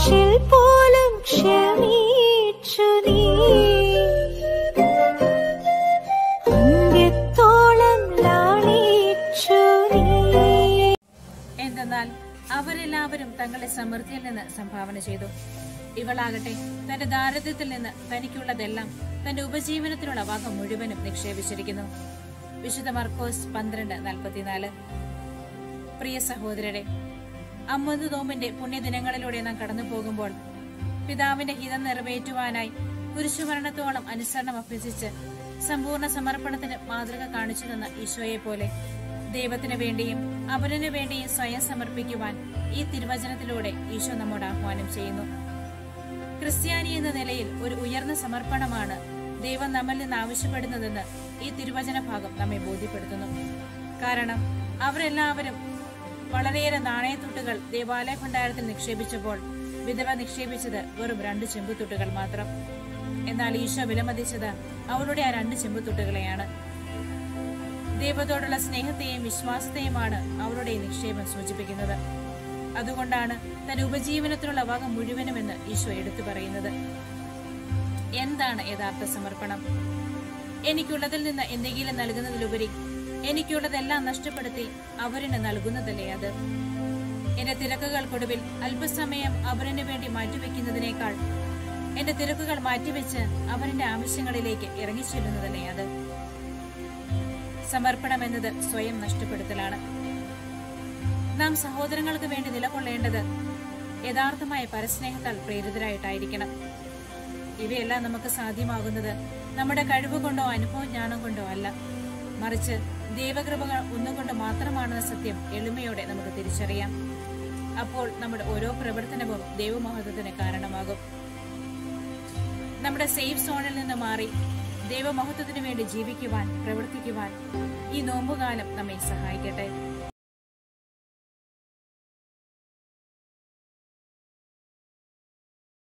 കുരിശിൽ പോലും ക്ഷമിച്ചു നീ അന്ത്യത്തോളം ലാളിച്ചു നീ എന്തെന്നാൽ അവരെല്ലാവരും തങ്ങളുടെ സമൃദ്ധിയിൽ നിന്ന് സംഭാവന ചെയ്തു ഇവളാകട്ടെ തന്റെ ദാരിദ്ര്യത്തിൽ നിന്ന് തനിക്കുള്ളതെല്ലാം തന്റെ ഉപജീവനത്തിനുള്ള വക മുഴുവനും നിക്ഷേപിച്ചിരിക്കുന്നു വിശുദ്ധ മർക്കോസ് പന്ത്രണ്ട് നാൽപ്പത്തിനാല് പ്രിയ സഹോദരരെ അമ്മദ് തോമിന്റെ പുണ്യദിനങ്ങളിലൂടെ നാം കടന്നു പോകുമ്പോൾ പിതാവിന്റെ ഹിതം നിറവേറ്റുവാനായി കുരിശുമരണത്തോളം അനുസരണം അഭ്യസിച്ച് സമ്പൂർണ്ണ സമർപ്പണത്തിന് മാതൃക കാണിച്ചു തന്ന ഈശോയെ പോലെ ദൈവത്തിനു വേണ്ടിയും അവരനു വേണ്ടിയും സ്വയം സമർപ്പിക്കുവാൻ ഈ തിരുവചനത്തിലൂടെ ഈശോ നമ്മോട് ആഹ്വാനം ചെയ്യുന്നു ക്രിസ്ത്യാനി എന്ന നിലയിൽ ഒരു ഉയർന്ന സമർപ്പണമാണ് ദൈവം നമ്മിൽ നിന്ന് ആവശ്യപ്പെടുന്നതെന്ന് ഈ തിരുവചന ഭാഗം നമ്മെ ബോധ്യപ്പെടുത്തുന്നു കാരണം അവരെല്ലാവരും വളരെയേറെ നാണയത്തുട്ടുകൾ ദേവാലയ ഭണ്ഡാരത്തിൽ നിക്ഷേപിച്ചപ്പോൾ വിധവ നിക്ഷേപിച്ചത് വെറും രണ്ട് ചെമ്പുത്തുട്ടുകൾ മാത്രം എന്നാൽ ഈശോ വിലമതിച്ചത് അവളുടെ ആ രണ്ട് ചെമ്പുത്തുട്ടുകളെയാണ് ദൈവത്തോടുള്ള സ്നേഹത്തെയും വിശ്വാസത്തെയുമാണ് അവളുടെ ഈ നിക്ഷേപം സൂചിപ്പിക്കുന്നത് അതുകൊണ്ടാണ് തന്റെ ഉപജീവനത്തിനുള്ള വക മുഴുവനുമെന്ന് ഈശോ എടുത്തു പറയുന്നത് എന്താണ് യഥാർത്ഥ സമർപ്പണം എനിക്കുള്ളതിൽ നിന്ന് എന്തെങ്കിലും നൽകുന്നതിലുപരി എനിക്കുള്ളതെല്ലാം നഷ്ടപ്പെടുത്തി അവരിന് നൽകുന്നതല്ലേ അത് എന്റെ തിരക്കുകൾക്കൊടുവിൽ അല്പസമയം അവരിന് വേണ്ടി മാറ്റിവെക്കുന്നതിനേക്കാൾ എന്റെ തിരക്കുകൾ മാറ്റിവെച്ച് അവരുടെ ആവശ്യങ്ങളിലേക്ക് ഇറങ്ങിച്ചെല്ലുന്നതല്ലേ അത് സമർപ്പണം എന്നത് സ്വയം നഷ്ടപ്പെടുത്തലാണ് നാം സഹോദരങ്ങൾക്ക് വേണ്ടി നിലകൊള്ളേണ്ടത് യഥാർത്ഥമായ പരസ്നേഹത്താൽ പ്രേരിതരായിട്ടായിരിക്കണം ഇവയെല്ലാം നമുക്ക് സാധ്യമാകുന്നത് നമ്മുടെ കഴിവ് കൊണ്ടോ അനുഭവജ്ഞാനം കൊണ്ടോ അല്ല മറിച്ച് ദൈവകൃപകൾ ഒന്നുകൊണ്ട് മാത്രമാണെന്ന സത്യം എളിമയോടെ നമുക്ക് തിരിച്ചറിയാം അപ്പോൾ നമ്മുടെ ഓരോ പ്രവർത്തനവും ദൈവമഹത്വത്തിന് കാരണമാകും നമ്മുടെ സേഫ് സോണിൽ നിന്ന് മാറി ദൈവമഹത്വത്തിനു വേണ്ടി ജീവിക്കുവാൻ പ്രവർത്തിക്കുവാൻ ഈ നോമ്പുകാലം നമ്മെ സഹായിക്കട്ടെ